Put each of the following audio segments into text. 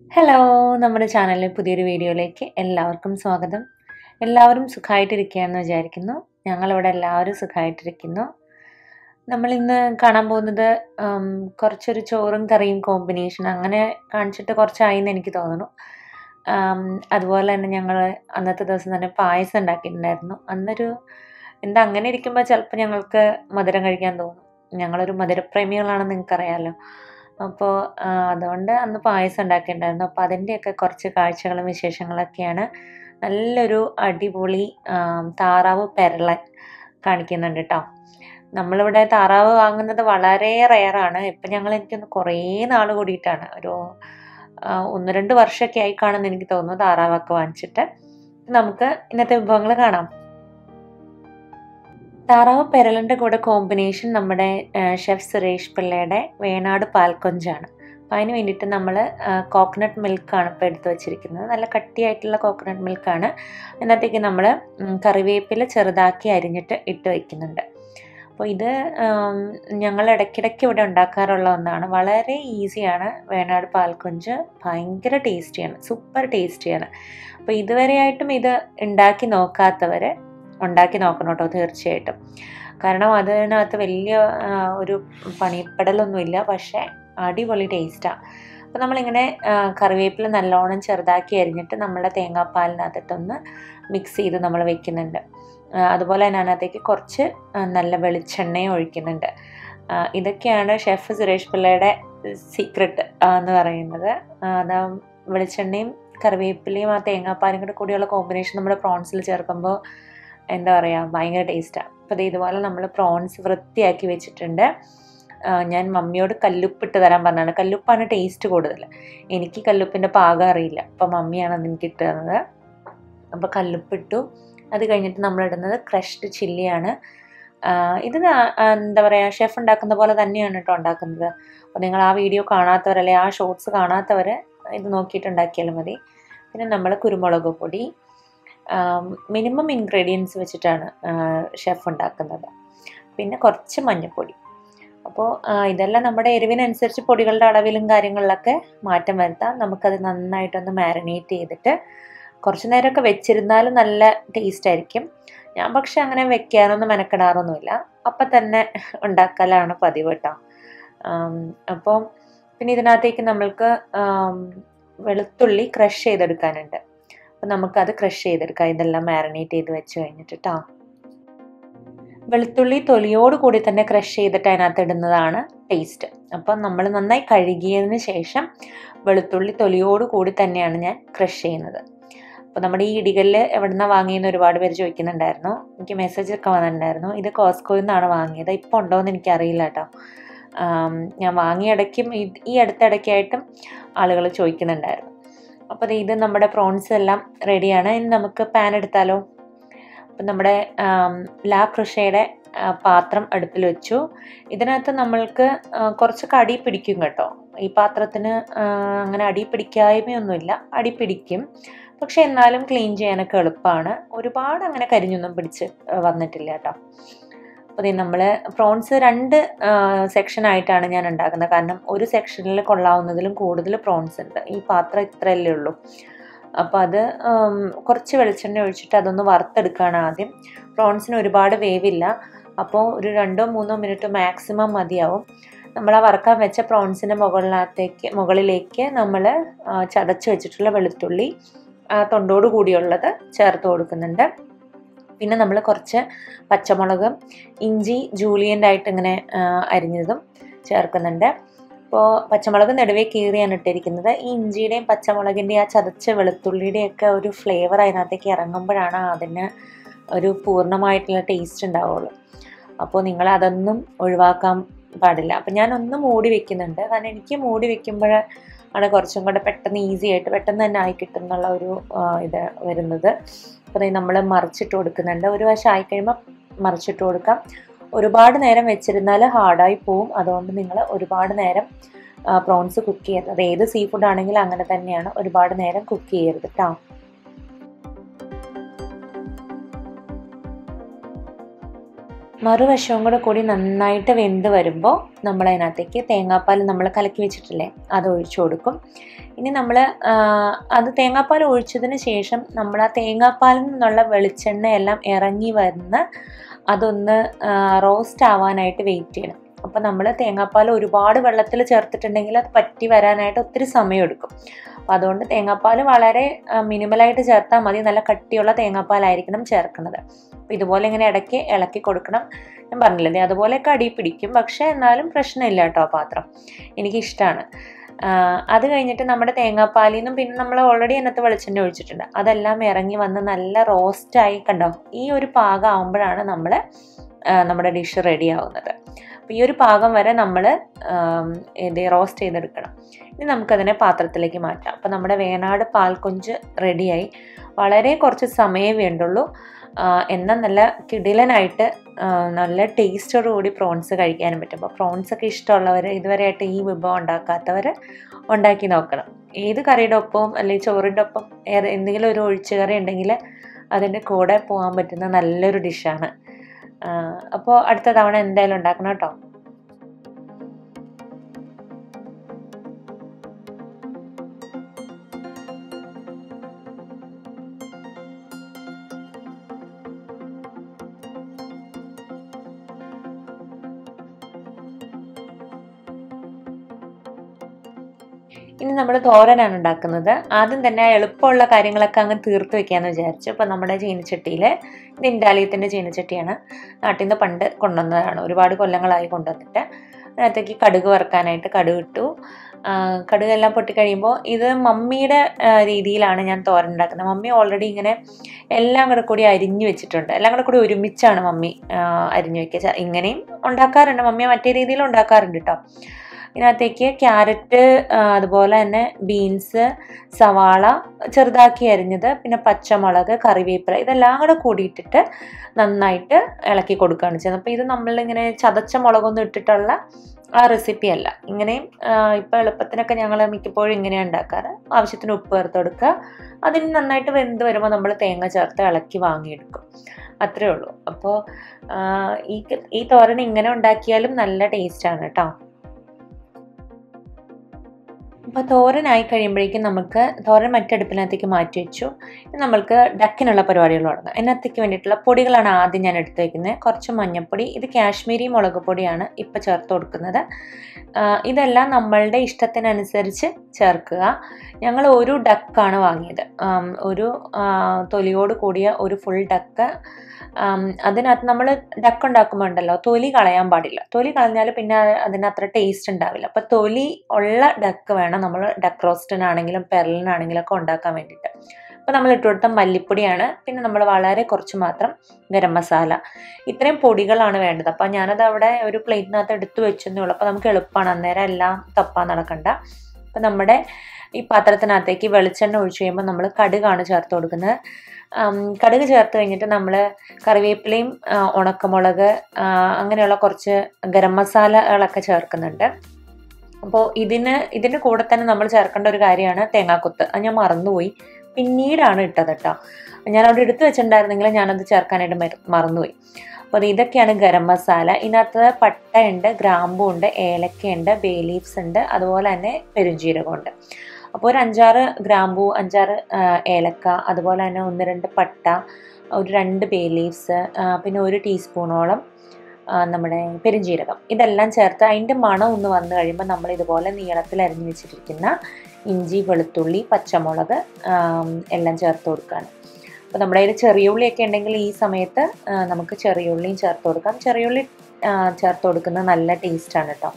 hello നമ്മുടെ ചാനലിലെ പുതിയൊരു വീഡിയോയിലേക്ക് എല്ലാവർക്കും സ്വാഗതം എല്ലാവരും സുഖമായിട്ടിരിക്കുകയെന്ന് വിചാരിക്കുന്നു ഞങ്ങളിവിടെ എല്ലാവരും സുഖമായിട്ടിരിക്കുന്നു നമ്മളിന്ന് കാണാൻ പോകുന്നത് ഉം, കുറച്ചൊരു ചോറും കറിയും കോമ്പിനേഷൻ അങ്ങനെ കാണിച്ചിട്ട് കുറച്ചായി എന്ന് എനിക്ക് തോന്നുന്നു ഉം, അതുപോലെ തന്നെ ഞങ്ങൾ അന്നത്തെ ദിവസം തന്നെ പായസം ഉണ്ടാക്കിയിട്ടുണ്ടായിരുന്നു അന്നൊരു എന്താ അങ്ങനെ ഇരിക്കുമ്പോൾ ചിലപ്പോൾ ഞങ്ങൾക്ക് മധുരം കഴിക്കാൻ തോന്നും ഞങ്ങളൊരു മധുരപ്രേമികളാണെന്ന് നിങ്ങൾക്കറിയാമല്ലോ അപ്പോൾ അതുകൊണ്ട് അന്ന് പായസം ഉണ്ടാക്കിയിട്ടുണ്ടായിരുന്നു അപ്പോൾ അതിൻ്റെയൊക്കെ കുറച്ച് കാഴ്ചകളും വിശേഷങ്ങളൊക്കെയാണ് നല്ലൊരു അടിപൊളി ആം, താറാവ് പെരളൻ കാണിക്കുന്നുണ്ട് കേട്ടോ നമ്മളിവിടെ താറാവ് വാങ്ങുന്നത് വളരെ റെയറാണ് ഇപ്പം ഞങ്ങൾ എനിക്കൊന്ന് കുറേ നാൾ കൂടിയിട്ടാണ് ഒരു ആ, ഒന്ന് രണ്ട് വർഷമൊക്കെ ആയി കാണുമെന്ന് എനിക്ക് തോന്നുന്നു താറാവൊക്കെ വാങ്ങിച്ചിട്ട് നമുക്ക് ഇന്നത്തെ വിഭവങ്ങൾ കാണാം താറാവ് പെരളിൻ്റെ കൂടെ കോമ്പിനേഷൻ നമ്മുടെ ഷെഫ് സുരേഷ് പിള്ളയുടെ വേണാട് പാൽക്കൊഞ്ചാണ് അപ്പം അതിന് വേണ്ടിയിട്ട് നമ്മൾ കോക്കനട്ട് മിൽക്കാണ് ഇപ്പോൾ എടുത്ത് വെച്ചിരിക്കുന്നത് നല്ല കട്ടിയായിട്ടുള്ള കോക്കനട്ട് മിൽക്കാണ് അതിനകത്തേക്ക് നമ്മൾ കറിവേപ്പില ചെറുതാക്കി അരിഞ്ഞിട്ട് ഇട്ട് വയ്ക്കുന്നുണ്ട് അപ്പോൾ ഇത് ഉം, ഞങ്ങൾ ഇടയ്ക്കിടയ്ക്ക് ഇവിടെ ഉണ്ടാക്കാറുള്ള ഒന്നാണ് വളരെ ഈസിയാണ് വേണാട് പാൽക്കൊഞ്ച് ഭയങ്കര ടേസ്റ്റിയാണ് സൂപ്പർ ടേസ്റ്റിയാണ് അപ്പോൾ ഇതുവരെയായിട്ടും ഇത് ഉണ്ടാക്കി നോക്കാത്തവർ ഉണ്ടാക്കി നോക്കണം കേട്ടോ തീർച്ചയായിട്ടും കാരണം അതിനകത്ത് വലിയ ആ, ഒരു പണിപ്പെടലൊന്നുമില്ല പക്ഷേ അടിപൊളി ടേസ്റ്റാണ് അപ്പോൾ നമ്മളിങ്ങനെ ആ, കറിവേപ്പില നല്ലോണം ചെറുതാക്കി അരിഞ്ഞിട്ട് നമ്മുടെ തേങ്ങാപ്പാലിനകത്തിട്ടൊന്ന് മിക്സ് ചെയ്ത് നമ്മൾ വെക്കുന്നുണ്ട് ആ, അതുപോലെ തന്നെ അതിനകത്തേക്ക് കുറച്ച് ആ, നല്ല വെളിച്ചെണ്ണയും ഒഴിക്കുന്നുണ്ട് ആ, ഇതൊക്കെയാണ് ഷെഫ് സുരേഷ് പിള്ളയുടെ സീക്രട്ട് എന്ന് പറയുന്നത് ആ, അതാ വെളിച്ചെണ്ണയും കറിവേപ്പിലയും ആ തേങ്ങാപ്പാലും കൂടെ കൂടിയുള്ള കോമ്പിനേഷൻ നമ്മുടെ പ്രോൺസിൽ ചേർക്കുമ്പോൾ എന്താ പറയുക ഭയങ്കര ടേസ്റ്റാണ് അപ്പോൾ ദേ ഇതുപോലെ നമ്മൾ പ്രോൺസ് വൃത്തിയാക്കി വെച്ചിട്ടുണ്ട് ആ, ഞാൻ മമ്മിയോട് കല്ലുപ്പിട്ട് തരാൻ പറഞ്ഞാണ് കല്ലുപ്പാണ് ടേസ്റ്റ് കൂടുതൽ എനിക്ക് കല്ലുപ്പിൻ്റെ പാകം അറിയില്ല അപ്പോൾ മമ്മിയാണ് അത് എനിക്ക് ഇട്ട് തന്നത് അപ്പോൾ കല്ലുപ്പിട്ടു അത് കഴിഞ്ഞിട്ട് നമ്മൾ ഇടുന്നത് ക്രഷ്ഡ് ചില്ലിയാണ് ആ, ഇത് നാ- ആ, എന്താ പറയുക ഷെഫ് ഉണ്ടാക്കുന്ന പോലെ തന്നെയാണ് കേട്ടോ ഉണ്ടാക്കുന്നത് അപ്പോൾ നിങ്ങൾ ആ വീഡിയോ കാണാത്തവർ അല്ലെ ആ ഷോർട്സ് കാണാത്തവർ ഇത് നോക്കിയിട്ട് ഉണ്ടാക്കിയാലും മതി പിന്നെ നമ്മൾ കുരുമുളക് പൊടി മിനിമം ഇൻഗ്രീഡിയൻസ് വെച്ചിട്ടാണ് ഷെഫ് ഉണ്ടാക്കുന്നത് പിന്നെ കുറച്ച് മഞ്ഞൾപ്പൊടി അപ്പോൾ ഇതെല്ലാം നമ്മുടെ എരിവിനനുസരിച്ച് പൊടികളുടെ അളവിലും കാര്യങ്ങളിലൊക്കെ മാറ്റം വരുത്താം നമുക്കത് നന്നായിട്ടൊന്ന് മാരിനേറ്റ് ചെയ്തിട്ട് കുറച്ച് നേരമൊക്കെ വെച്ചിരുന്നാലും നല്ല ടേസ്റ്റ് ആയിരിക്കും ഞാൻ പക്ഷെ അങ്ങനെ വെക്കാനൊന്നും മെനക്കെടാറൊന്നുമില്ല അപ്പം തന്നെ ഉണ്ടാക്കലാണ് പതിവ് കേട്ടോ അപ്പോൾ പിന്നെ ഇതിനകത്തേക്ക് നമ്മൾക്ക് ആം, വെളുത്തുള്ളി ക്രഷ് ചെയ്തെടുക്കാനുണ്ട് അപ്പം നമുക്കത് ക്രഷ് ചെയ്തെടുക്കാം ഇതെല്ലാം മാരിനേറ്റ് ചെയ്ത് വെച്ച് കഴിഞ്ഞിട്ട് കേട്ടോ വെളുത്തുള്ളി തൊലിയോട് കൂടി തന്നെ ക്രഷ് ചെയ്തിട്ട് അതിനകത്ത് ഇടുന്നതാണ് ടേസ്റ്റ് അപ്പം നമ്മൾ നന്നായി കഴുകിയതിന് ശേഷം വെളുത്തുള്ളി തൊലിയോട് കൂടി തന്നെയാണ് ഞാൻ ക്രഷ് ചെയ്യുന്നത് അപ്പോൾ നമ്മുടെ ഈ ഇടികല്ല് എവിടെ നിന്നാണ് വാങ്ങിയെന്ന് ഒരുപാട് പേര് ചോദിക്കുന്നുണ്ടായിരുന്നു എനിക്ക് മെസ്സേജ് ഒക്കെ വന്നിട്ടുണ്ടായിരുന്നു ഇത് കോസ്കോയിൽ നിന്നാണ് വാങ്ങിയത് ഇപ്പോൾ ഉണ്ടോ എന്ന് എനിക്കറിയില്ല കേട്ടോ ആം, ഞാൻ വാങ്ങിയ ഇടയ്ക്കും ഇത് ഈ അടുത്ത ഇടയ്ക്കായിട്ടും ആളുകൾ ചോദിക്കുന്നുണ്ടായിരുന്നു അപ്പോൾ ദേ ഇത് നമ്മുടെ പ്രോൺസ് എല്ലാം റെഡിയാണ് ഇനി നമുക്ക് പാൻ എടുത്താലോ അപ്പം നമ്മുടെ ആം, ലാ കൃഷയുടെ ആ, പാത്രം അടുപ്പിൽ വെച്ചു ഇതിനകത്ത് നമ്മൾക്ക് ആ, കുറച്ചൊക്കെ അടി പിടിക്കും കേട്ടോ ഈ പാത്രത്തിന് ആ, അങ്ങനെ അടി പിടിക്കായ്മയൊന്നുമില്ല അടി പിടിക്കും പക്ഷെ എന്നാലും ക്ലീൻ ചെയ്യാനൊക്കെ എളുപ്പമാണ് ഒരുപാട് അങ്ങനെ കരിഞ്ഞൊന്നും പിടിച്ച് ആ, വന്നിട്ടില്ല കേട്ടോ അപ്പോൾ നമ്മൾ പ്രോൺസ് രണ്ട് സെക്ഷൻ ആയിട്ടാണ് ഞാൻ ഉണ്ടാക്കുന്നത് കാരണം ഒരു സെക്ഷനിൽ കൊള്ളാവുന്നതിലും കൂടുതൽ പ്രോൺസ് ഉണ്ട് ഈ പാത്രം ഇത്രയല്ലേ ഉള്ളൂ അപ്പോൾ അത് ഉം, കുറച്ച് വെളിച്ചെണ്ണ ഒഴിച്ചിട്ട് അതൊന്ന് വറുത്തെടുക്കുകയാണ് ആദ്യം പ്രോൺസിന് ഒരുപാട് വേവില്ല അപ്പോൾ ഒരു രണ്ടോ മൂന്നോ മിനിറ്റ് മാക്സിമം മതിയാവും നമ്മൾ ആ വറക്കാൻ വെച്ച പ്രോൺസിൻ്റെ മുകളിനകത്തേക്ക് മുകളിലേക്ക് നമ്മൾ ചതച്ച് വെച്ചിട്ടുള്ള വെളുത്തുള്ളി ആ, തൊണ്ടോട് കൂടിയുള്ളത് ചേർത്ത് കൊടുക്കുന്നുണ്ട് പിന്നെ നമ്മൾ കുറച്ച് പച്ചമുളകും ഇഞ്ചി ജൂലിയൻ്റ് ആയിട്ട് ഇങ്ങനെ ആ, അരിഞ്ഞതും ചേർക്കുന്നുണ്ട് അപ്പോൾ പച്ചമുളക് നെടുവേ കീറിയാണ് ഇട്ടിരിക്കുന്നത് ഈ ഇഞ്ചിയുടെയും പച്ചമുളകിൻ്റെയും ആ ചതച്ച വെളുത്തുള്ളിയുടെയും ഒക്കെ ഒരു ഫ്ലേവർ അതിനകത്തേക്ക് ഇറങ്ങുമ്പോഴാണ് അതിന് ഒരു പൂർണ്ണമായിട്ടുള്ള ടേസ്റ്റ് ഉണ്ടാവുള്ളൂ അപ്പോൾ നിങ്ങൾ അതൊന്നും ഒഴിവാക്കാൻ പാടില്ല അപ്പം ഞാൻ ഒന്ന് മൂടി വെക്കുന്നുണ്ട് കാരണം എനിക്ക് മൂടി വെക്കുമ്പോൾ ആണ് കുറച്ചും കൂടെ പെട്ടെന്ന് ഈസി ആയിട്ട് പെട്ടെന്ന് തന്നെ ആയി കിട്ടും എന്നുള്ള ഒരു ആ, ഇത് വരുന്നത് അപ്പോൾ നമ്മൾ മറിച്ചിട്ട് കൊടുക്കുന്നുണ്ട് ഒരു വശം ആയി കഴിയുമ്പോൾ മറിച്ചിട്ട് കൊടുക്കാം ഒരുപാട് നേരം വെച്ചിരുന്നാൽ ഹാർഡായി പോവും അതുകൊണ്ട് നിങ്ങൾ ഒരുപാട് നേരം പ്രോൺസ് കുക്ക് ചെയ്യരുത് അത് ഏത് സീ ഫുഡ് ആണെങ്കിലും അങ്ങനെ തന്നെയാണ് ഒരുപാട് നേരം കുക്ക് ചെയ്യരുത് കേട്ടോ മറുവശവും കൂടെ കൂടി നന്നായിട്ട് വെന്ത് വരുമ്പോൾ നമ്മൾ അതിനകത്തേക്ക് തേങ്ങാപ്പാൽ നമ്മൾ കലക്കി വെച്ചിട്ടില്ലേ അത് ഒഴിച്ചു കൊടുക്കും ഇനി നമ്മൾ അത് തേങ്ങാപ്പാൽ ഒഴിച്ചതിന് ശേഷം നമ്മൾ ആ തേങ്ങാപ്പാലിൽ നിന്നുള്ള വെളിച്ചെണ്ണയെല്ലാം ഇറങ്ങി വന്ന് അതൊന്ന് റോസ്റ്റ് ആവാനായിട്ട് വെയിറ്റ് ചെയ്യണം അപ്പോൾ നമ്മൾ തേങ്ങാപ്പാൽ ഒരുപാട് വെള്ളത്തിൽ ചേർത്തിട്ടുണ്ടെങ്കിൽ അത് പറ്റി വരാനായിട്ട് ഒത്തിരി സമയമെടുക്കും അപ്പോൾ അതുകൊണ്ട് തേങ്ങാപ്പാൽ വളരെ മിനിമലായിട്ട് ചേർത്താൽ മതി നല്ല കട്ടിയുള്ള തേങ്ങാപ്പാലായിരിക്കണം ചേർക്കുന്നത് അപ്പോൾ ഇതുപോലെ ഇങ്ങനെ ഇടയ്ക്ക് ഇളക്കി കൊടുക്കണം ഞാൻ പറഞ്ഞില്ലേ അതുപോലെയൊക്കെ അടി പിടിക്കും പക്ഷേ എന്നാലും പ്രശ്നമില്ല കേട്ടോ പാത്രം എനിക്കിഷ്ടമാണ് അത് കഴിഞ്ഞിട്ട് നമ്മുടെ തേങ്ങാപ്പാലിൽ നിന്നും പിന്നെ നമ്മൾ ഓൾറെഡി അതിനകത്ത് വെളിച്ചെണ്ണ ഒഴിച്ചിട്ടുണ്ട് അതെല്ലാം ഇറങ്ങി വന്ന് നല്ല റോസ്റ്റായി കണ്ടോ ഈ ഒരു പാകം ആകുമ്പോഴാണ് നമ്മൾ നമ്മുടെ ഡിഷ് റെഡി ആവുന്നത് അപ്പോൾ ഈ ഒരു പാകം വരെ നമ്മൾ ഇത് റോസ്റ്റ് ചെയ്തെടുക്കണം ഇനി നമുക്കതിനെ പാത്രത്തിലേക്ക് മാറ്റാം അപ്പോൾ നമ്മുടെ വേനാട് പാൽക്കൊഞ്ച് റെഡിയായി വളരെ കുറച്ച് സമയമേ വേണ്ടുള്ളൂ എന്നാൽ നല്ല കിടിലനായിട്ട് നല്ല ടേസ്റ്റോടുകൂടി പ്രോൺസ് കഴിക്കാനും പറ്റും അപ്പോൾ പ്രോൺസ് ഒക്കെ ഇഷ്ടമുള്ളവർ ഇതുവരെയായിട്ട് ഈ വിഭവം ഉണ്ടാക്കാത്തവർ ഉണ്ടാക്കി നോക്കണം ഏത് കറിയുടെ ഒപ്പവും അല്ലെങ്കിൽ ചോറിൻ്റെ ഒപ്പം ഏത് എന്തെങ്കിലും ഒരു ഒഴിച്ചു കറി ഉണ്ടെങ്കിൽ അതിൻ്റെ കൂടെ പോകാൻ പറ്റുന്ന നല്ലൊരു ഡിഷാണ് അപ്പോൾ അടുത്ത തവണ എന്തായാലും ഉണ്ടാക്കണം കേട്ടോ ഇനി നമ്മൾ തോരനാണ് ഉണ്ടാക്കുന്നത് ആദ്യം തന്നെ എളുപ്പമുള്ള കാര്യങ്ങളൊക്കെ അങ്ങ് തീർത്ത് വെക്കാമെന്ന് വിചാരിച്ചു അപ്പോൾ നമ്മുടെ ചീനച്ചട്ടിയിൽ ഇത് ഇൻഡാലിയത്തിൻ്റെ ചീനച്ചട്ടിയാണ് നാട്ടിൽ നിന്ന് പണ്ട് കൊണ്ടുവന്നതാണ് ഒരുപാട് കൊല്ലങ്ങളായി കൊണ്ടുവന്നിട്ട് അതിനകത്തേക്ക് കടുക് വറുക്കാനായിട്ട് കടുക് ഇട്ടു കടുകെല്ലാം പൊട്ടിക്കഴിയുമ്പോൾ ഇത് മമ്മിയുടെ രീതിയിലാണ് ഞാൻ തോരൻ ഉണ്ടാക്കുന്നത് മമ്മി ഓൾറെഡി ഇങ്ങനെ എല്ലാം കൂടെ കൂടി അരിഞ്ഞു വെച്ചിട്ടുണ്ട് എല്ലാം കൂടെ കൂടി ഒരുമിച്ചാണ് മമ്മി അരിഞ്ഞു വെക്കുക ഇങ്ങനെയും ഉണ്ടാക്കാറുണ്ട് മമ്മി മറ്റേ രീതിയിൽ ഉണ്ടാക്കാറുണ്ട് കേട്ടോ ഇതിനകത്തേക്ക് ക്യാരറ്റ് അതുപോലെ തന്നെ ബീൻസ് സവാള ചെറുതാക്കി അരിഞ്ഞത് പിന്നെ പച്ചമുളക് കറിവേപ്പില ഇതെല്ലാം കൂടെ കൂടിയിട്ടിട്ട് നന്നായിട്ട് ഇളക്കി കൊടുക്കുകയാണ് ചെയ്യുന്നത് അപ്പോൾ ഇത് നമ്മളിങ്ങനെ ചതച്ച മുളകൊന്നും ഇട്ടിട്ടുള്ള ആ റെസിപ്പി അല്ല ഇങ്ങനെയും ഇപ്പോൾ എളുപ്പത്തിനൊക്കെ ഞങ്ങൾ മിക്കപ്പോഴും ഇങ്ങനെയാണ് ഉണ്ടാക്കാറ് ആവശ്യത്തിന് ഉപ്പ് ചേർത്ത് കൊടുക്കുക അതിന് നന്നായിട്ട് വെന്ത് വരുമ്പോൾ നമ്മൾ തേങ്ങ ചേർത്ത് ഇളക്കി വാങ്ങിയെടുക്കും അത്രേ ഉള്ളൂ അപ്പോൾ ഈ ഈ തോരൻ ഇങ്ങനെ ഉണ്ടാക്കിയാലും നല്ല ടേസ്റ്റാണ് കേട്ടോ അപ്പോൾ തോരനായി കഴിയുമ്പോഴേക്കും നമുക്ക് തോരൻ മറ്റടുപ്പിനകത്തേക്ക് മാറ്റി വെച്ചു നമ്മൾക്ക് ഡക്കിനുള്ള പരിപാടികൾ തുടങ്ങാം അതിനകത്തേക്ക് വേണ്ടിയിട്ടുള്ള പൊടികളാണ് ആദ്യം ഞാൻ എടുത്ത് വയ്ക്കുന്നത് കുറച്ച് മഞ്ഞൾപ്പൊടി ഇത് കാശ്മീരി മുളക് പൊടിയാണ് ഇപ്പോൾ ചേർത്ത് കൊടുക്കുന്നത് ഇതെല്ലാം നമ്മളുടെ ഇഷ്ടത്തിനനുസരിച്ച് ചേർക്കുക ഞങ്ങൾ ഒരു ഡക്കാണ് വാങ്ങിയത് ഒരു തൊലിയോട് കൂടിയ ഒരു ഫുൾ ഡക്ക് അതിനകത്ത് നമ്മൾ ഡക്ക് ഉണ്ടാക്കുമ്പോൾ ഉണ്ടല്ലോ തൊലി കളയാൻ പാടില്ല തൊലി കളഞ്ഞാൽ പിന്നെ അതിന് അത്ര ടേസ്റ്റ് ഉണ്ടാവില്ല അപ്പോൾ തൊലി ഉള്ള ഡക്ക് വേണം നമ്മൾ ഡക്ക് റോസ്റ്റിനാണെങ്കിലും പെരലിനാണെങ്കിലും ഒക്കെ ഉണ്ടാക്കാൻ വേണ്ടിയിട്ട് അപ്പോൾ നമ്മൾ ഇട്ട് കൊടുത്ത മല്ലിപ്പൊടിയാണ് പിന്നെ നമ്മൾ വളരെ കുറച്ച് മാത്രം ഗരം മസാല ഇത്രയും പൊടികളാണ് വേണ്ടത് അപ്പോൾ ഞാനത് അവിടെ ഒരു പ്ലേറ്റിനകത്ത് എടുത്തു വെച്ചെന്നേ ഉള്ളൂ അപ്പോൾ നമുക്ക് എളുപ്പമാണ് അന്നേരം എല്ലാം തപ്പാൻ നടക്കണ്ട അപ്പോൾ നമ്മുടെ ഈ പാത്രത്തിനകത്തേക്ക് വെളിച്ചെണ്ണ ഒഴിച്ച് കഴിയുമ്പോൾ നമ്മൾ കടുകാണ് ചേർത്ത് കൊടുക്കുന്നത് കടുക് ചേർത്ത് കഴിഞ്ഞിട്ട് നമ്മൾ കറിവേപ്പിലയും ഉണക്കമുളക് അങ്ങനെയുള്ള കുറച്ച് ഗരം മസാലകളൊക്കെ ചേർക്കുന്നുണ്ട് അപ്പോൾ ഇതിന് ഇതിൻ്റെ കൂടെ തന്നെ നമ്മൾ ചേർക്കേണ്ട ഒരു കാര്യമാണ് തേങ്ങാക്കൊത്ത് അത് ഞാൻ മറന്നുപോയി പിന്നീടാണ് ഇട്ടത് കേട്ടോ ഞാൻ അവിടെ എടുത്തു വെച്ചിട്ടുണ്ടായിരുന്നെങ്കിൽ ഞാനത് ചേർക്കാനായിട്ട് മറന്നുപോയി അപ്പോൾ ഇതൊക്കെയാണ് ഗരം മസാല ഇതിനകത്ത് പട്ടയുണ്ട് ഗ്രാമ്പുണ്ട് ഏലക്കയുണ്ട് ബേ ലീവ്സ് ഉണ്ട് അതുപോലെ തന്നെ പെരുംജീരകമുണ്ട് അപ്പോൾ ഒരു അഞ്ചാറ് ഗ്രാമ്പു അഞ്ചാറ് ഏലക്ക അതുപോലെ തന്നെ ഒന്ന് രണ്ട് പട്ട ഒരു രണ്ട് ബേ ലീവ്സ് പിന്നെ ഒരു ടീസ്പൂണോളം നമ്മുടെ പെരുംജീരകം ഇതെല്ലാം ചേർത്ത് അതിൻ്റെ മണം ഒന്ന് വന്നു കഴിയുമ്പോൾ നമ്മൾ ഇതുപോലെ നീളത്തിൽ അരിഞ്ഞു വെച്ചിരിക്കുന്ന ഇഞ്ചി വെളുത്തുള്ളി പച്ചമുളക് എല്ലാം ചേർത്ത് കൊടുക്കുകയാണ് അപ്പോൾ നമ്മുടെ കയ്യിൽ ചെറിയ ഉള്ളിയൊക്കെ ഉണ്ടെങ്കിൽ ഈ സമയത്ത് നമുക്ക് ചെറിയ ഉള്ളിയും ചേർത്ത് കൊടുക്കാം ചെറിയ ഉള്ളി ചേർത്ത് കൊടുക്കുന്നത് നല്ല ടേസ്റ്റാണ് കേട്ടോ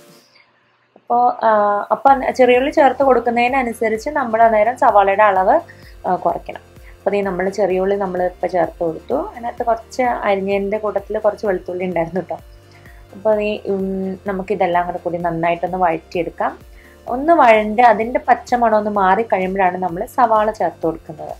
അപ്പോൾ അപ്പം ചെറിയുള്ളി ചേർത്ത് കൊടുക്കുന്നതിനനുസരിച്ച് നമ്മൾ അന്നേരം സവാളയുടെ അളവ് കുറയ്ക്കണം അപ്പോൾ ഈ നമ്മൾ ചെറിയുള്ളി നമ്മൾ ഇപ്പോൾ ചേർത്ത് കൊടുത്തു അതിനകത്ത് കുറച്ച് അരിഞ്ഞതിൻ്റെ കൂട്ടത്തിൽ കുറച്ച് വെളുത്തുള്ളി ഉണ്ടായിരുന്നു കേട്ടോ അപ്പോൾ ഈ നമുക്കിതെല്ലാം കൂടെ കൂടി നന്നായിട്ടൊന്ന് വഴറ്റിയെടുക്കാം ഒന്ന് വഴണ്ട് അതിൻ്റെ പച്ചമണം ഒന്ന് മാറി കഴിയുമ്പോഴാണ് നമ്മൾ സവാള ചേർത്ത് കൊടുക്കുന്നത്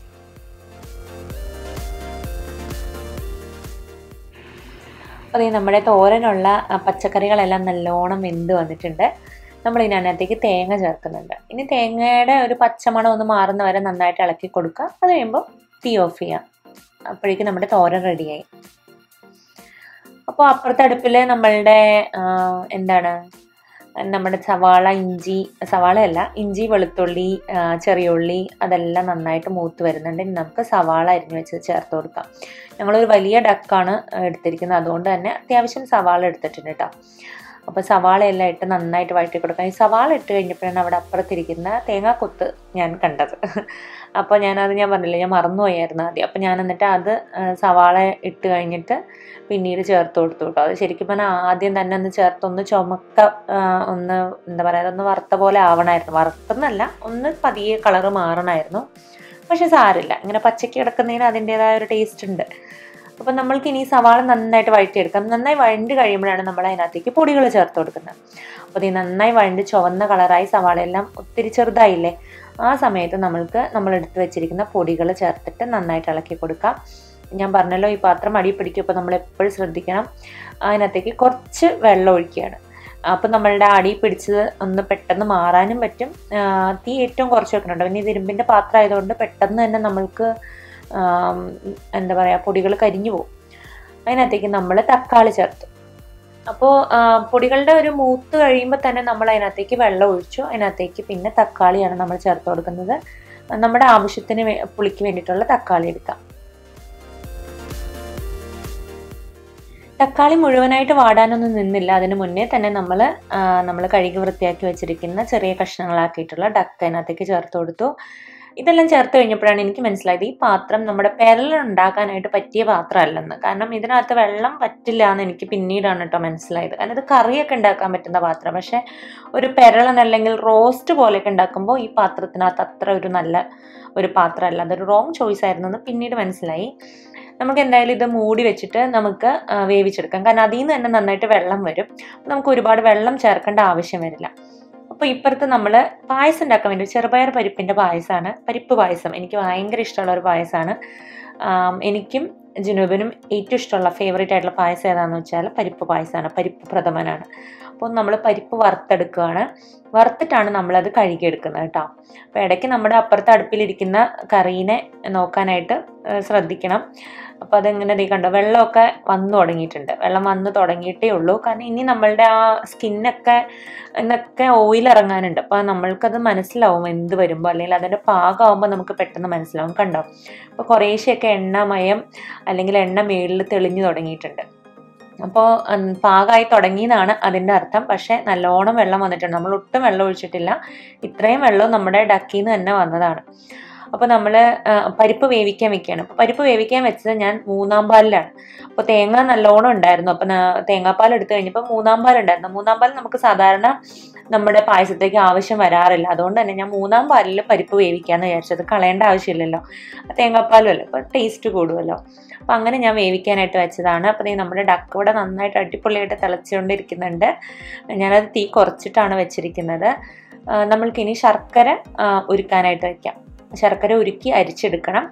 അപ്പോൾ നമ്മുടെ തോരനുള്ള പച്ചക്കറികളെല്ലാം നല്ലോണം വെന്ത് വന്നിട്ടുണ്ട് നമ്മൾ ഇതിനകത്തേക്ക് തേങ്ങ ചേർക്കുന്നുണ്ട് ഇനി തേങ്ങയുടെ ഒരു പച്ചമണം ഒന്ന് മാറുന്ന വരെ നന്നായിട്ട് ഇളക്കി കൊടുക്കുക അത് കഴിയുമ്പോൾ തീ ഓഫ് ചെയ്യാം അപ്പോഴേക്കും നമ്മുടെ തോരൻ റെഡിയായി അപ്പോൾ അപ്പുറത്തെ അടുപ്പിൽ നമ്മളുടെ ആ, എന്താണ് നമ്മുടെ സവാള ഇഞ്ചി സവാളയല്ല ഇഞ്ചി വെളുത്തുള്ളി ആ, ചെറിയ ഉള്ളി അതെല്ലാം നന്നായിട്ട് മൂത്ത് വരുന്നുണ്ട് ഇനി നമുക്ക് സവാള അരിഞ്ഞ് വെച്ച് ചേർത്ത് കൊടുക്കാം ഞങ്ങളൊരു വലിയ ഡക്കാണ് എടുത്തിരിക്കുന്നത് അതുകൊണ്ട് തന്നെ അത്യാവശ്യം സവാള എടുത്തിട്ടുണ്ട് കേട്ടോ അപ്പോൾ സവാളയെല്ലാം ഇട്ട് നന്നായിട്ട് വഴറ്റി കൊടുക്കാം ഈ സവാള ഇട്ട് കഴിഞ്ഞപ്പോഴാണ് അവിടെ അപ്പുറത്തിരിക്കുന്ന തേങ്ങാക്കൊത്ത് ഞാൻ കണ്ടത് അപ്പോൾ ഞാനത് ഞാൻ പറഞ്ഞില്ല ഞാൻ മറന്നുപോയായിരുന്നു ആദ്യം അപ്പോൾ ഞാൻ എന്നിട്ട് അത് ആ, സവാള ഇട്ട് കഴിഞ്ഞിട്ട് പിന്നീട് ചേർത്ത് കൊടുത്തു കേട്ടോ അത് ശരിക്കും പറഞ്ഞാൽ ആദ്യം തന്നെ ഒന്ന് ചേർത്ത് ഒന്ന് ചുമക്ക ആ, ഒന്ന് എന്താ പറയുക ഒന്ന് വറുത്ത പോലെ ആവണമായിരുന്നു വറുത്തെന്നല്ല ഒന്ന് പതിയെ കളറ് മാറണമായിരുന്നു പക്ഷെ സാരില്ല ഇങ്ങനെ പച്ചയ്ക്ക് കിടക്കുന്നതിന് അതിൻ്റെതായ ഒരു ടേസ്റ്റ് ഉണ്ട് അപ്പം നമ്മൾക്ക് ഇനി സവാള നന്നായിട്ട് വഴറ്റിയെടുക്കാം നന്നായി വഴണ്ട് കഴിയുമ്പോഴാണ് നമ്മൾ അതിനകത്തേക്ക് പൊടികൾ ചേർത്ത് കൊടുക്കുന്നത് അപ്പോൾ ഈ നന്നായി വഴണ്ട് ചുവന്ന കളറായി സവാളയെല്ലാം ഒത്തിരി ചെറുതായില്ലേ ആ സമയത്ത് നമ്മൾക്ക് നമ്മൾ എടുത്ത് വെച്ചിരിക്കുന്ന പൊടികൾ ചേർത്തിട്ട് നന്നായിട്ട് ഇളക്കി കൊടുക്കാം ഞാൻ പറഞ്ഞല്ലോ ഈ പാത്രം അടി പിടിക്കും അപ്പോൾ നമ്മൾ എപ്പോഴും ശ്രദ്ധിക്കണം അതിനകത്തേക്ക് കുറച്ച് വെള്ളം ഒഴിക്കുകയാണ് അപ്പം നമ്മളുടെ അടി പിടിച്ചത് ഒന്ന് പെട്ടെന്ന് മാറാനും പറ്റും ആ, തീ ഏറ്റവും കുറച്ച് വെക്കുന്നുണ്ട് പിന്നെ ഇത് ഇരുമ്പിൻ്റെ പാത്രം ആയതുകൊണ്ട് പെട്ടെന്ന് തന്നെ നമ്മൾക്ക് ആം, എന്താ പറയുക പൊടികൾ കരിഞ്ഞു പോകും അതിനകത്തേക്ക് നമ്മൾ തക്കാളി ചേർത്തു അപ്പോൾ പൊടികളുടെ ഒരു മൂത്ത് കഴിയുമ്പോൾ തന്നെ നമ്മൾ അതിനകത്തേക്ക് വെള്ളം ഒഴിച്ചു അതിനകത്തേക്ക് പിന്നെ തക്കാളിയാണ് നമ്മൾ ചേർത്ത് കൊടുക്കുന്നത് നമ്മുടെ ആവശ്യത്തിന് വേ- പുളിക്ക് വേണ്ടിയിട്ടുള്ള തക്കാളി എടുക്കാം തക്കാളി മുഴുവനായിട്ട് വാടാനൊന്നും നിന്നില്ല അതിന് മുന്നേ തന്നെ നമ്മൾ നമ്മൾ കഴുകി വൃത്തിയാക്കി വെച്ചിരിക്കുന്ന ചെറിയ കഷ്ണങ്ങളാക്കിയിട്ടുള്ള ഡക്ക അതിനകത്തേക്ക് ചേർത്ത് കൊടുത്തു ഇതെല്ലാം ചേർത്ത് കഴിഞ്ഞപ്പോഴാണ് എനിക്ക് മനസ്സിലായത് ഈ പാത്രം നമ്മുടെ പെരൽ ഉണ്ടാക്കാനായിട്ട് പറ്റിയ പാത്രമല്ലെന്ന് കാരണം ഇതിനകത്ത് വെള്ളം പറ്റില്ല എന്ന് എനിക്ക് പിന്നീടാണ് കേട്ടോ മനസ്സിലായത് കാരണം ഇത് കറിയൊക്കെ ഉണ്ടാക്കാൻ പറ്റുന്ന പാത്രം പക്ഷെ ഒരു പെരളൻ അല്ലെങ്കിൽ റോസ്റ്റ് പോലെയൊക്കെ ഉണ്ടാക്കുമ്പോൾ ഈ പാത്രത്തിനകത്ത് അത്ര ഒരു നല്ല ഒരു പാത്രമല്ല അതൊരു റോങ് ചോയ്സ് ആയിരുന്നു എന്ന് പിന്നീട് മനസ്സിലായി നമുക്ക് എന്തായാലും ഇത് മൂടി വെച്ചിട്ട് നമുക്ക് ആ, വേവിച്ചെടുക്കാം കാരണം അതിൽ നിന്ന് തന്നെ നന്നായിട്ട് വെള്ളം വരും നമുക്ക് ഒരുപാട് വെള്ളം ചേർക്കേണ്ട ആവശ്യം വരില്ല അപ്പോൾ ഇപ്പുറത്ത് നമ്മൾ പായസം ഉണ്ടാക്കാൻ വേണ്ടി ചെറുപയർ പരിപ്പിൻ്റെ പായസമാണ് പരിപ്പ് പായസം എനിക്ക് ഭയങ്കര ഇഷ്ടമുള്ള ഒരു പായസമാണ് ആം, എനിക്കും ജുനൂബിനും ഏറ്റവും ഇഷ്ടമുള്ള ഫേവറേറ്റ് ആയിട്ടുള്ള പായസം ഏതാണെന്ന് വെച്ചാൽ പരിപ്പ് പായസമാണ് പരിപ്പ് പ്രഥമനാണ് അപ്പോൾ നമ്മൾ പരിപ്പ് വറുത്തെടുക്കുകയാണ് വറുത്തിട്ടാണ് നമ്മളത് കഴുകിയെടുക്കുന്നത് കേട്ടോ അപ്പോൾ ഇടയ്ക്ക് നമ്മുടെ അപ്പുറത്തെ അടുപ്പിലിരിക്കുന്ന കറീനെ നോക്കാനായിട്ട് ഏഹ്, ശ്രദ്ധിക്കണം അപ്പോൾ അതെങ്ങനെ ദേ കണ്ടോ വെള്ളമൊക്കെ വന്നു തുടങ്ങിയിട്ടുണ്ട് വെള്ളം വന്നു തുടങ്ങിയിട്ടേ ഉള്ളൂ കാരണം ഇനി നമ്മളുടെ ആ സ്കിന്നൊക്കെ എന്നൊക്കെ ഓയിൽ ഇറങ്ങാനുണ്ട് അപ്പോൾ നമ്മൾക്കത് മനസ്സിലാവും എന്ത് വരുമ്പോൾ അല്ലെങ്കിൽ അതിൻ്റെ പാകമാകുമ്പോൾ നമുക്ക് പെട്ടെന്ന് മനസ്സിലാവും കണ്ടോ അപ്പോൾ കുറേശ്ശെയൊക്കെ എണ്ണമയം അല്ലെങ്കിൽ എണ്ണ മേളിൽ തെളിഞ്ഞു തുടങ്ങിയിട്ടുണ്ട് അപ്പോൾ പാകമായി തുടങ്ങിയതാണ് അതിൻ്റെ അർത്ഥം പക്ഷേ നല്ലോണം വെള്ളം വന്നിട്ടുണ്ട് നമ്മൾ ഒട്ടും വെള്ളം ഒഴിച്ചിട്ടില്ല ഇത്രയും വെള്ളം നമ്മുടെ ഡക്കിൽ നിന്ന് തന്നെ വന്നതാണ് അപ്പോൾ നമ്മൾ പരിപ്പ് വേവിക്കാൻ വെക്കുകയാണ് അപ്പോൾ പരിപ്പ് വേവിക്കാൻ വെച്ചത് ഞാൻ മൂന്നാം പാലിലാണ് അപ്പോൾ തേങ്ങ നല്ലോണം ഉണ്ടായിരുന്നു അപ്പോൾ തേങ്ങാപ്പാൽ എടുത്തു കഴിഞ്ഞപ്പോൾ മൂന്നാം പാൽ ഉണ്ടായിരുന്നു മൂന്നാം പാൽ നമുക്ക് സാധാരണ നമ്മുടെ പായസത്തേക്ക് ആവശ്യം വരാറില്ല അതുകൊണ്ട് തന്നെ ഞാൻ മൂന്നാം പാലിൽ പരിപ്പ് വേവിക്കാമെന്ന് വിചാരിച്ചത് കളയേണ്ട ആവശ്യമില്ലല്ലോ തേങ്ങാപ്പാലും അല്ലേ അപ്പോൾ ടേസ്റ്റ് കൂടുമല്ലോ അപ്പോൾ അങ്ങനെ ഞാൻ വേവിക്കാനായിട്ട് വെച്ചതാണ് അപ്പോൾ ദേ നമ്മുടെ ഡക്ക് ഇവിടെ നന്നായിട്ട് അടിപൊളിയായിട്ട് തിളച്ചുകൊണ്ടിരിക്കുന്നുണ്ട് ഞാനത് തീ കുറച്ചിട്ടാണ് വെച്ചിരിക്കുന്നത് ആ, നമ്മൾക്കിനി ശർക്കര ആ, ഉരുക്കാനായിട്ട് വയ്ക്കാം ശർക്കര ഉരുക്കി അരിച്ചെടുക്കണം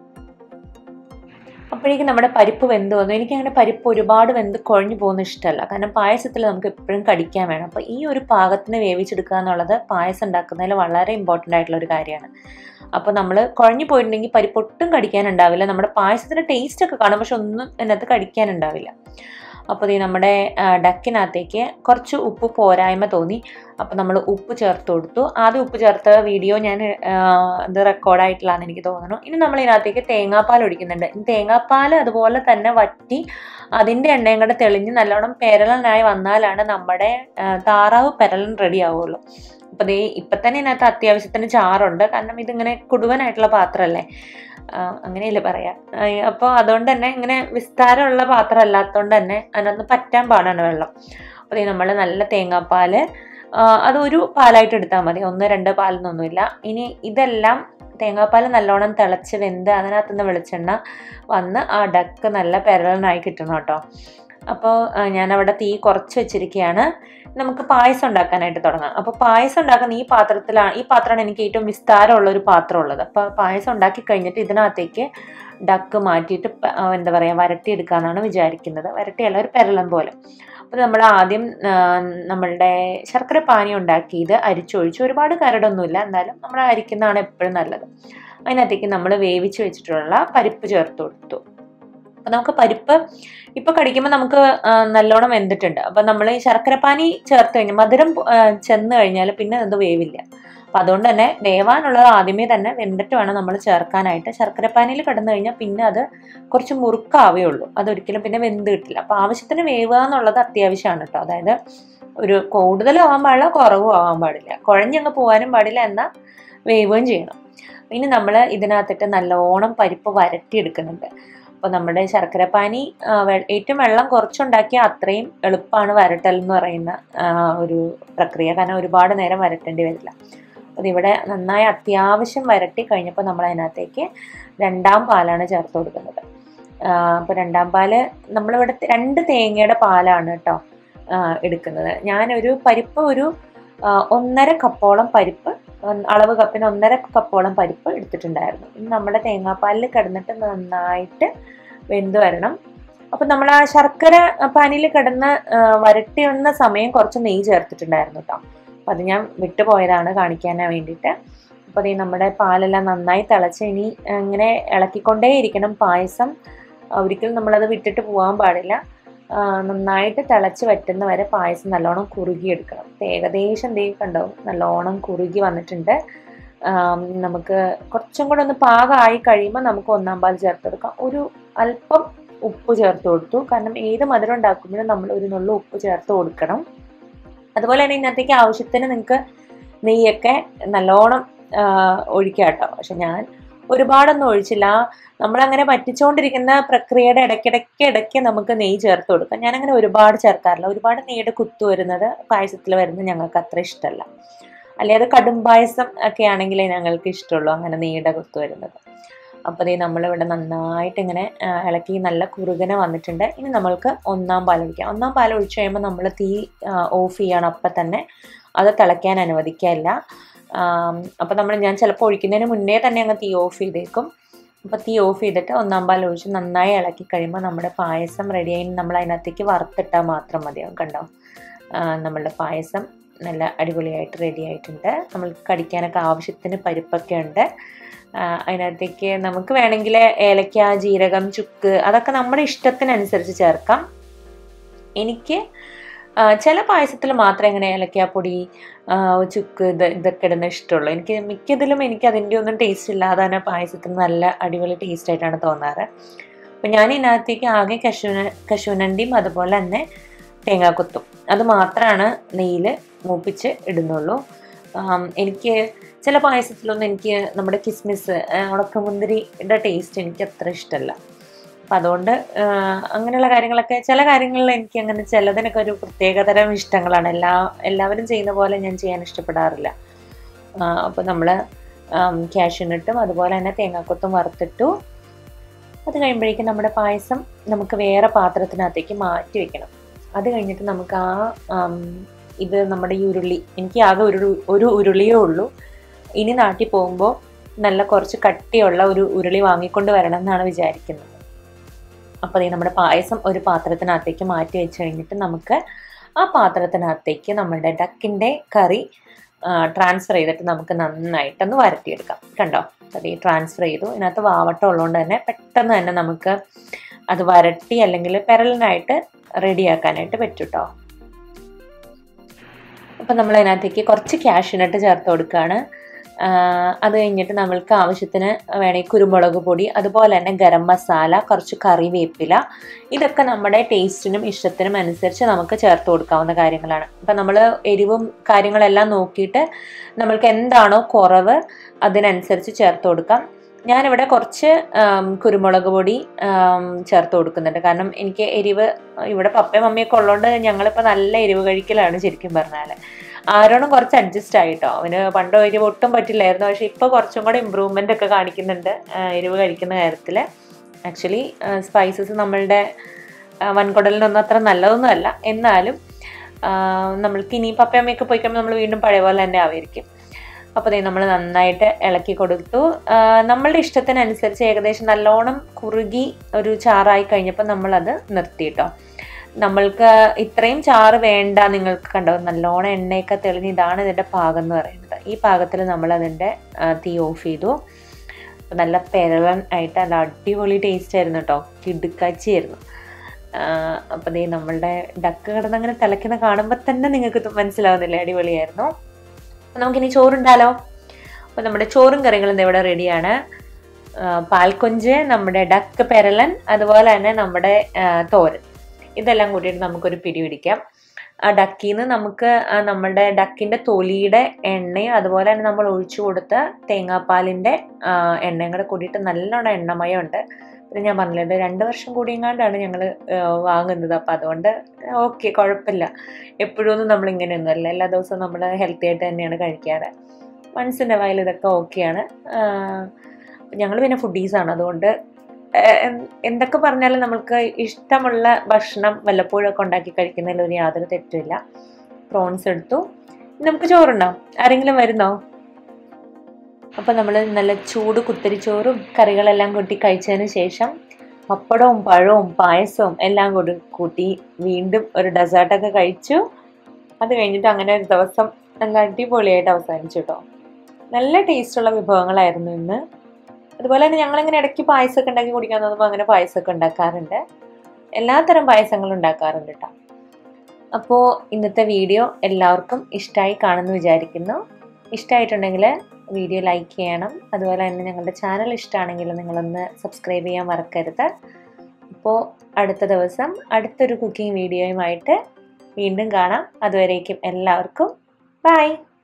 അപ്പോഴേക്കും നമ്മുടെ പരിപ്പ് വെന്ത് വന്നു എനിക്കങ്ങനെ പരിപ്പ് ഒരുപാട് വെന്ത് കുഴഞ്ഞു പോകുന്ന ഇഷ്ടമല്ല കാരണം പായസത്തിൽ നമുക്ക് എപ്പോഴും കടിക്കാൻ വേണം അപ്പോൾ ഈ ഒരു പാകത്തിന് വേവിച്ചെടുക്കുക എന്നുള്ളത് പായസം ഉണ്ടാക്കുന്നതിൽ വളരെ ഇമ്പോർട്ടൻ്റ് ആയിട്ടുള്ള ഒരു കാര്യമാണ് അപ്പോൾ നമ്മൾ കുഴഞ്ഞു പോയിട്ടുണ്ടെങ്കിൽ പരിപ്പ് ഒട്ടും കടിക്കാനുണ്ടാവില്ല നമ്മുടെ പായസത്തിൻ്റെ ടേസ്റ്റ് ഒക്കെ കാണും പക്ഷെ ഒന്നും അതിനകത്ത് കടിക്കാനുണ്ടാവില്ല അപ്പോൾ ഈ നമ്മുടെ ആ, ഡക്കിനകത്തേക്ക് കുറച്ച് ഉപ്പ് പോരായ്മ തോന്നി അപ്പോൾ നമ്മൾ ഉപ്പ് ചേർത്ത് കൊടുത്തു ആദ്യം ഉപ്പ് ചേർത്ത വീഡിയോ ഞാൻ ആ, ഇത് റെക്കോർഡായിട്ടില്ലാന്ന് എനിക്ക് തോന്നുന്നു ഇനി നമ്മൾ ഇതിനകത്തേക്ക് തേങ്ങാപ്പാൽ ഒഴിക്കുന്നുണ്ട് ഈ തേങ്ങാപ്പാൽ അതുപോലെ തന്നെ വറ്റി അതിൻ്റെ എണ്ണയും കൂടെ തെളിഞ്ഞ് നല്ലോണം പെരളനായി വന്നാലാണ് നമ്മുടെ ആ, താറാവ് പെരളൻ റെഡി ആവുള്ളൂ അപ്പോൾ ദേ ഇപ്പം തന്നെ ഇതിനകത്ത് അത്യാവശ്യത്തിന് ചാറുണ്ട് കാരണം ഇതിങ്ങനെ കുടുവനായിട്ടുള്ള പാത്രമല്ലേ ആ, അങ്ങനെയല്ലേ പറയാ അപ്പോൾ അതുകൊണ്ട് തന്നെ ഇങ്ങനെ വിസ്താരമുള്ള പാത്രം അല്ലാത്തതുകൊണ്ട് തന്നെ അതിനകത്ത് പറ്റാൻ പാടാണ് വെള്ളം അപ്പോൾ നമ്മൾ നല്ല തേങ്ങാപ്പാൽ ആ, അതൊരു പാലായിട്ട് എടുത്താൽ മതി ഒന്ന് രണ്ട് പാലൊന്നൊന്നുമില്ല ഇനി ഇതെല്ലാം തേങ്ങാപ്പാൽ നല്ലോണം തിളച്ച് വെന്ത് അതിനകത്ത് നിന്ന് വെളിച്ചെണ്ണ വന്ന് ആ ഡക്ക് നല്ല പെരളനായി കിട്ടണം കേട്ടോ അപ്പോൾ ഞാനവിടെ തീ കുറച്ച് വെച്ചിരിക്കുകയാണ് നമുക്ക് പായസം ഉണ്ടാക്കാനായിട്ട് തുടങ്ങാം അപ്പോൾ പായസം ഉണ്ടാക്കുന്ന ഈ പാത്രത്തിലാണ് ഈ പാത്രമാണ് എനിക്ക് ഏറ്റവും വിസ്താരമുള്ള ഒരു പാത്രം ഉള്ളത് അപ്പോൾ പായസം ഉണ്ടാക്കി കഴിഞ്ഞിട്ട് ഇതിനകത്തേക്ക് ഡക്ക് മാറ്റിയിട്ട് പ- ആ, എന്താ പറയുക വരട്ടിയെടുക്കാമെന്നാണ് വിചാരിക്കുന്നത് വരട്ടിയല്ല ഒരു പെരളം പോലെ അപ്പോൾ നമ്മൾ ആദ്യം ആ, നമ്മളുടെ ശർക്കര പാനി ഉണ്ടാക്കി ഇത് അരിച്ചൊഴിച്ചു ഒരുപാട് കരടൊന്നുമില്ല എന്നാലും നമ്മൾ അരിക്കുന്നതാണ് എപ്പോഴും നല്ലത് അതിനകത്തേക്ക് നമ്മൾ വേവിച്ച് വെച്ചിട്ടുള്ള പരിപ്പ് ചേർത്ത് കൊടുത്തു അപ്പം നമുക്ക് പരിപ്പ് ഇപ്പം കടിക്കുമ്പോൾ നമുക്ക് ആ, നല്ലോണം വെന്തിട്ടുണ്ട് അപ്പം നമ്മൾ ഈ ശർക്കരപ്പാനി ചേർത്ത് കഴിഞ്ഞാൽ മധുരം ആ, ചെന്ന് കഴിഞ്ഞാൽ പിന്നെ അത് വേവില്ല അപ്പം അതുകൊണ്ട് തന്നെ വേവാനുള്ളത് ആദ്യമേ തന്നെ വെന്തിട്ട് വേണം നമ്മൾ ചേർക്കാനായിട്ട് ശർക്കരപ്പാനിയിൽ കിടന്നു കഴിഞ്ഞാൽ പിന്നെ അത് കുറച്ച് മുറുക്കാവേ ഉള്ളൂ അതൊരിക്കലും പിന്നെ വെന്ത് കിട്ടില്ല അപ്പം ആവശ്യത്തിന് വേവുക എന്നുള്ളത് അത്യാവശ്യമാണ് കേട്ടോ അതായത് ഒരു കൂടുതലാവാൻ പാടില്ല കുറവും ആവാൻ പാടില്ല കുഴഞ്ഞങ്ങ് പോകാനും പാടില്ല എന്നാൽ വേവുകയും ചെയ്യണം ഇനി നമ്മൾ ഇതിനകത്തിട്ട് നല്ലോണം പരിപ്പ് വരട്ടിയെടുക്കുന്നുണ്ട് അപ്പോൾ നമ്മുടെ ശർക്കരപ്പാനി ആ, വെ- ഏറ്റവും വെള്ളം കുറച്ചുണ്ടാക്കിയാൽ അത്രയും എളുപ്പമാണ് വരട്ടൽ എന്ന് പറയുന്ന ആ, ഒരു പ്രക്രിയ കാരണം ഒരുപാട് നേരം വരട്ടേണ്ടി വരില്ല അപ്പോൾ ഇവിടെ നന്നായി അത്യാവശ്യം വരട്ടി കഴിഞ്ഞപ്പോൾ നമ്മൾ അതിനകത്തേക്ക് രണ്ടാം പാലാണ് ചേർത്ത് കൊടുക്കുന്നത് അപ്പോൾ രണ്ടാം പാല് നമ്മളിവിടെ രണ്ട് തേങ്ങയുടെ പാലാണ് കേട്ടോ ആ, എടുക്കുന്നത് ഞാനൊരു പരിപ്പ് ഒരു ആ, ഒന്നര കപ്പോളം പരിപ്പ് ഉം, അളവ് കപ്പിന് ഒന്നര കപ്പോളം പരിപ്പ് എടുത്തിട്ടുണ്ടായിരുന്നു ഇനി നമ്മുടെ തേങ്ങാപ്പാലിൽ കിടന്നിട്ട് നന്നായിട്ട് വെന്ത് വരണം അപ്പം നമ്മൾ ആ ശർക്കര പാനിയിൽ കിടന്ന് ആ, വരട്ടി വന്ന സമയം കുറച്ച് നെയ്യ് ചേർത്തിട്ടുണ്ടായിരുന്നു കേട്ടോ അപ്പം അത് ഞാൻ വിട്ടുപോയതാണ് കാണിക്കാൻ വേണ്ടിയിട്ട് അപ്പോൾ അതേ നമ്മുടെ പാലെല്ലാം നന്നായി തിളച്ച് ഇനി ഇങ്ങനെ ഇളക്കിക്കൊണ്ടേ ഇരിക്കണം പായസം ആ, ഒരിക്കലും നമ്മളത് വിട്ടിട്ട് പോകാൻ പാടില്ല ആ, നന്നായിട്ട് തിളച്ച് വറ്റുന്ന വരെ പായസം നല്ലോണം കുറുകിയെടുക്കണം ഇപ്പം ഏകദേശം ദേ കണ്ടോ നല്ലോണം കുറുകി വന്നിട്ടുണ്ട് ആം, നമുക്ക് കുറച്ചും കൂടെ ഒന്ന് പാകമായി കഴിയുമ്പോൾ നമുക്ക് ഒന്നാം പാൽ ചേർത്ത് കൊടുക്കാം ഒരു അല്പം ഉപ്പ് ചേർത്ത് കൊടുത്തു കാരണം ഏത് മധുരം ഉണ്ടാക്കുമ്പോഴും നമ്മൾ ഒരു നുള്ള ഉപ്പ് ചേർത്ത് കൊടുക്കണം അതുപോലെ തന്നെ ഇതിനകത്തേക്ക് ആവശ്യത്തിന് നിങ്ങൾക്ക് നെയ്യൊക്കെ നല്ലോണം ആ, ഒഴിക്കാം കേട്ടോ പക്ഷെ ഞാൻ ഒരുപാടൊന്നും ഒഴിച്ചില്ല ആ നമ്മളങ്ങനെ പറ്റിച്ചുകൊണ്ടിരിക്കുന്ന പ്രക്രിയയുടെ ഇടയ്ക്കിടയ്ക്ക് ഇടയ്ക്ക് നമുക്ക് നെയ്യ് ചേർത്ത് കൊടുക്കാം ഞാനങ്ങനെ ഒരുപാട് ചേർക്കാറില്ല ഒരുപാട് നെയ്യുടെ കുത്തു വരുന്നത് പായസത്തിൽ വരുന്നത് ഞങ്ങൾക്ക് അത്ര ഇഷ്ടമല്ല അല്ലെ അത് കടും പായസം ഒക്കെ ആണെങ്കിലേ ഞങ്ങൾക്ക് ഇഷ്ടമുള്ളൂ അങ്ങനെ നെയ്യുടെ കുത്തു വരുന്നത് അപ്പോൾ ദേ നമ്മളിവിടെ നന്നായിട്ട് ഇങ്ങനെ ആ, ഇളക്കി നല്ല കുറുകനെ വന്നിട്ടുണ്ട് ഇനി നമ്മൾക്ക് ഒന്നാം പാൽ ഒഴിക്കാം ഒന്നാം പാൽ ഒഴിച്ച് കഴിയുമ്പോൾ നമ്മൾ തീ ഓഫ് ചെയ്യണം അപ്പം തന്നെ അത് തിളയ്ക്കാൻ അനുവദിക്കാനില്ല അപ്പോൾ നമ്മൾ ഞാൻ ചിലപ്പോൾ ഒഴിക്കുന്നതിന് മുന്നേ തന്നെ അങ്ങ് തീ ഓഫ് ചെയ്തേക്കും അപ്പോൾ തീ ഓഫ് ചെയ്തിട്ട് ഒന്നാം പാൽ ഒഴിച്ച് നന്നായി ഇളക്കി കഴിയുമ്പോൾ നമ്മുടെ പായസം റെഡിയായി നമ്മൾ അതിനകത്തേക്ക് വറുത്തിട്ടാൽ മാത്രം മതിയാവും കണ്ടോ ആ, നമ്മളുടെ പായസം നല്ല അടിപൊളിയായിട്ട് റെഡി ആയിട്ടുണ്ട് നമ്മൾ കടിക്കാനൊക്കെ ആവശ്യത്തിന് പരിപ്പൊക്കെ ഉണ്ട് ആ, അതിനകത്തേക്ക് നമുക്ക് വേണമെങ്കിൽ ഏലക്ക ജീരകം ചുക്ക് അതൊക്കെ നമ്മുടെ ഇഷ്ടത്തിനനുസരിച്ച് ചേർക്കാം എനിക്ക് ആ, ചില പായസത്തിൽ മാത്രമേ ഇങ്ങനെ ഏലക്കാപ്പൊടി ആ, ചുക്ക് ഇത് ഇതൊക്കെ ഇടുന്ന ഇഷ്ടമുള്ളൂ എനിക്ക് മിക്കതിലും എനിക്ക് അതിൻ്റെ ഒന്നും ടേസ്റ്റ് ഇല്ലാതെ തന്നെ പായസത്തിന് നല്ല അടിപൊളി ടേസ്റ്റ് ആയിട്ടാണ് തോന്നാറ് അപ്പം ഞാൻ ഇതിനകത്തേക്ക് ആകെ കശുന കശുനണ്ടിയും അതുപോലെ തന്നെ തേങ്ങാക്കൊത്തും അത് മാത്രമാണ് നെയ്യിൽ മൂപ്പിച്ച് ഇടുന്നുള്ളൂ ആം, എനിക്ക് ചില പായസത്തിലൊന്നും എനിക്ക് നമ്മുടെ കിസ്മിസ് ആ, ഉണക്കമുന്തിരിയുടെ ടേസ്റ്റ് എനിക്ക് അത്ര ഇഷ്ടമല്ല അപ്പം അതുകൊണ്ട് ആ, അങ്ങനെയുള്ള കാര്യങ്ങളൊക്കെ ചില കാര്യങ്ങളിൽ എനിക്ക് അങ്ങനെ ചിലതിനൊക്കെ ഒരു പ്രത്യേകതരം ഇഷ്ടങ്ങളാണ് എല്ലാ എല്ലാവരും ചെയ്യുന്ന പോലെ ഞാൻ ചെയ്യാൻ ഇഷ്ടപ്പെടാറില്ല അപ്പോൾ നമ്മൾ ക്യാഷ്യൂനട്ടും അതുപോലെ തന്നെ തേങ്ങാക്കൊത്തും വറുത്തിട്ടു അത് കഴിയുമ്പോഴേക്കും നമ്മുടെ പായസം നമുക്ക് വേറെ പാത്രത്തിനകത്തേക്ക് മാറ്റി വെക്കണം അത് കഴിഞ്ഞിട്ട് നമുക്ക് ആ ആം, ഇത് നമ്മുടെ ഈ ഉരുളി എനിക്ക് ആകെ ഒരു ഒരു ഉരുളിയേ ഉള്ളൂ ഇനി നാട്ടിൽ പോകുമ്പോൾ നല്ല കുറച്ച് കട്ടിയുള്ള ഒരു ഉരുളി വാങ്ങിക്കൊണ്ട് വരണം എന്നാണ് വിചാരിക്കുന്നത് അപ്പോൾ ഈ നമ്മുടെ പായസം ഒരു പാത്രത്തിനകത്തേക്ക് മാറ്റി വെച്ച് കഴിഞ്ഞിട്ട് നമുക്ക് ആ പാത്രത്തിനകത്തേക്ക് നമ്മുടെ ഡക്കിൻ്റെ കറി ട്രാൻസ്ഫർ ചെയ്തിട്ട് നമുക്ക് നന്നായിട്ടൊന്ന് വരട്ടിയെടുക്കാം കണ്ടോ അത് ഈ ട്രാൻസ്ഫർ ചെയ്തു ഇതിനകത്ത് വാവട്ടം ഉള്ളതുകൊണ്ട് തന്നെ പെട്ടെന്ന് തന്നെ നമുക്ക് അത് വരട്ടി അല്ലെങ്കിൽ പെരലിനായിട്ട് റെഡിയാക്കാനായിട്ട് പറ്റും കേട്ടോ അപ്പം നമ്മൾ അതിനകത്തേക്ക് കുറച്ച് ക്യാഷ്യൂനട്ട് ചേർത്ത് കൊടുക്കുകയാണ് ആ, അത് കഴിഞ്ഞിട്ട് നമ്മൾക്ക് ആവശ്യത്തിന് വേണമെങ്കിൽ കുരുമുളക് പൊടി അതുപോലെ തന്നെ ഗരം മസാല കുറച്ച് കറിവേപ്പില ഇതൊക്കെ നമ്മുടെ ടേസ്റ്റിനും ഇഷ്ടത്തിനും അനുസരിച്ച് നമുക്ക് ചേർത്ത് കൊടുക്കാവുന്ന കാര്യങ്ങളാണ് അപ്പം നമ്മൾ എരിവും കാര്യങ്ങളെല്ലാം നോക്കിയിട്ട് നമ്മൾക്ക് എന്താണോ കുറവ് അതിനനുസരിച്ച് ചേർത്ത് കൊടുക്കാം ഞാനിവിടെ കുറച്ച് ആം, കുരുമുളക് പൊടി ആം, ചേർത്ത് കൊടുക്കുന്നുണ്ട് കാരണം എനിക്ക് എരിവ് ഇവിടെ പപ്പയും മമ്മിയൊക്കെ ഉള്ളതുകൊണ്ട് ഞങ്ങളിപ്പോൾ നല്ല എരിവ് കഴിക്കലാണ് ശരിക്കും പറഞ്ഞാൽ ആരോണം കുറച്ച് അഡ്ജസ്റ്റ് ആയിട്ടോ അവന് പണ്ട് എരിവ് ഒട്ടും പറ്റില്ലായിരുന്നു പക്ഷെ ഇപ്പോൾ കുറച്ചും കൂടെ ഇമ്പ്രൂവ്മെൻ്റ് ഒക്കെ കാണിക്കുന്നുണ്ട് ആ, എരിവ് കഴിക്കുന്ന കാര്യത്തിൽ ആക്ച്വലി സ്പൈസസ് നമ്മളുടെ ആ, വൻകുടലിനൊന്നും അത്ര നല്ലതൊന്നും അല്ല എന്നാലും ആ, നമ്മൾക്ക് ഇനി പപ്പയമ്മയൊക്കെ പോയി കഴിയുമ്പോൾ നമ്മൾ വീണ്ടും പഴയ പോലെ തന്നെ ആയിരിക്കും അപ്പോൾ ദേ നമ്മൾ നന്നായിട്ട് ഇളക്കി കൊടുത്തു ആ, നമ്മളുടെ ഇഷ്ടത്തിനനുസരിച്ച് ഏകദേശം നല്ലോണം കുറുകി ഒരു ചാറായി കഴിഞ്ഞപ്പോൾ നമ്മളത് നിർത്തി കേട്ടോ നമ്മൾക്ക് ഇത്രയും ചാറ് വേണ്ട നിങ്ങൾക്ക് കണ്ടോ നല്ലോണം എണ്ണയൊക്കെ തെളിഞ്ഞ് ഇതാണ് ഇതിൻ്റെ പാകം എന്ന് പറയുന്നത് ഈ പാകത്തിൽ നമ്മൾ അതിൻ്റെ തീ ഓഫ് ചെയ്തു അപ്പം നല്ല പെരളൻ ആയിട്ട് നല്ല അടിപൊളി ടേസ്റ്റ് ആയിരുന്നു കേട്ടോ കിടുക്കാച്ചിയായിരുന്നു അപ്പം ദേ നമ്മളുടെ ഡക്ക് കിടന്ന് അങ്ങനെ തിളയ്ക്കുന്ന കാണുമ്പോൾ തന്നെ നിങ്ങൾക്ക് ഇത് മനസ്സിലാവുന്നില്ലേ അടിപൊളിയായിരുന്നു അപ്പം നമുക്കിനി ചോറുണ്ടാലോ അപ്പോൾ നമ്മുടെ ചോറും കറികളും ഇവിടെ റെഡിയാണ് പാൽക്കൊഞ്ച് നമ്മുടെ ഡക്ക് പെരളൻ അതുപോലെ തന്നെ നമ്മുടെ ആ, തോരൻ ഇതെല്ലാം കൂട്ടിയിട്ട് നമുക്കൊരു പിടി പിടിക്കാം ആ ഡക്കിൽ നിന്ന് നമുക്ക് ആ നമ്മുടെ ഡക്കിൻ്റെ തൊലിയുടെ എണ്ണയും അതുപോലെ തന്നെ നമ്മൾ ഒഴിച്ചു കൊടുത്ത തേങ്ങാപ്പാലിൻ്റെ ആ, എണ്ണയും കൂടെ കൂടിയിട്ട് നല്ലോണം എണ്ണമയമുണ്ട് പിന്നെ ഞാൻ പറഞ്ഞില്ല രണ്ട് വർഷം കൂടിയെങ്ങാണ്ടാണ് ഞങ്ങൾ വാങ്ങുന്നത് അപ്പം അതുകൊണ്ട് ഓക്കെ കുഴപ്പമില്ല എപ്പോഴും ഒന്നും നമ്മൾ ഇങ്ങനെയൊന്നും അല്ല എല്ലാ ദിവസവും നമ്മൾ ഹെൽത്തി ആയിട്ട് തന്നെയാണ് കഴിക്കാറ് മനസ്സിൻ്റെ വായിൽ ഇതൊക്കെ ഓക്കെയാണ് ഞങ്ങൾ പിന്നെ ഫുഡീസാണ് അതുകൊണ്ട് ഏഹ്, എന്ത് എന്തൊക്കെ പറഞ്ഞാലും നമ്മൾക്ക് ഇഷ്ടമുള്ള ഭക്ഷണം വല്ലപ്പോഴൊക്കെ ഉണ്ടാക്കി കഴിക്കുന്നതിൽ ഒരു യാതൊരു തെറ്റുമില്ല പ്രോൺസ് എടുത്തു ഇനി നമുക്ക് ചോറുണ്ടാവും ആരെങ്കിലും വരുന്നോ അപ്പം നമ്മൾ നല്ല ചൂട് കുത്തരിച്ചോറും കറികളെല്ലാം കൂട്ടി കഴിച്ചതിന് ശേഷം പപ്പടവും പഴവും പായസവും എല്ലാം കൂടി കൂട്ടി വീണ്ടും ഒരു ഡെസേർട്ടൊക്കെ കഴിച്ചു അത് കഴിഞ്ഞിട്ട് അങ്ങനെ ഒരു ദിവസം നല്ല അടിപൊളിയായിട്ട് അവസാനിച്ചു കേട്ടോ നല്ല ടേസ്റ്റുള്ള വിഭവങ്ങളായിരുന്നു ഇന്ന് അതുപോലെ തന്നെ ഞങ്ങളിങ്ങനെ ഇടയ്ക്ക് പായസമൊക്കെ ഉണ്ടാക്കി കുടിക്കാൻ തോന്നുമ്പോൾ അങ്ങനെ പായസമൊക്കെ ഉണ്ടാക്കാറുണ്ട് എല്ലാത്തരം പായസങ്ങളും ഉണ്ടാക്കാറുണ്ട് കേട്ടോ അപ്പോൾ ഇന്നത്തെ വീഡിയോ എല്ലാവർക്കും ഇഷ്ടമായി കാണുമെന്ന് വിചാരിക്കുന്നു ഇഷ്ടമായിട്ടുണ്ടെങ്കിൽ വീഡിയോ ലൈക്ക് ചെയ്യണം അതുപോലെ തന്നെ ഞങ്ങളുടെ ചാനൽ ഇഷ്ടമാണെങ്കിൽ നിങ്ങളൊന്ന് സബ്സ്ക്രൈബ് ചെയ്യാൻ മറക്കരുത് അപ്പോൾ അടുത്ത ദിവസം അടുത്തൊരു കുക്കിംഗ് വീഡിയോയുമായിട്ട് വീണ്ടും കാണാം അതുവരേക്കും എല്ലാവർക്കും ബൈ